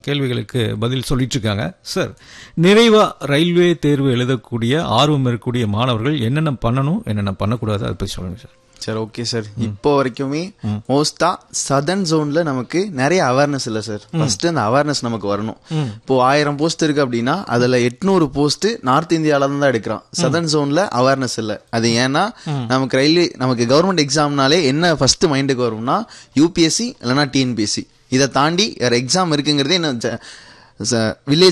கேள்விகளுக்கு பதில் சொல்லிட்டு இருக்காங்க சார் நிறைவா ரயில்வே தேர்வு எழுதக்கூடிய ஆர்வம் இருக்கக்கூடிய மாணவர்கள் என்னென்ன பண்ணணும் என்னென்ன பண்ணக்கூடாது அதை பற்றி சொல்லுங்க சார் சார் ஓகே சார் இப்போ வரைக்குமே மோஸ்டா சதர்ன் ஜோன்ல நமக்கு நிறைய அவேர்னஸ் இல்ல சார் ஃபர்ஸ்ட் அந்த அவேர்னஸ் நமக்கு வரணும் இப்போ ஆயிரம் போஸ்ட் இருக்கு அப்படின்னா அதுல எட்நூறு போஸ்ட் நார்த் இந்தியால இருந்து தான் எடுக்கிறான் சதர்ன் ஜோன்ல அவேர்னஸ் இல்ல அது ஏன்னா நமக்கு ரயில்வே நமக்கு கவர்மெண்ட் எக்ஸாம்னாலே என்ன ஃபர்ஸ்ட் மைண்டுக்கு வரும்னா யூபிஎஸ்சி இல்லைன்னா டிஎன்பிஎஸ்சி இதை தாண்டி வேற எக்ஸாம் இருக்குங்கிறதே என்ன வில்லேஜ்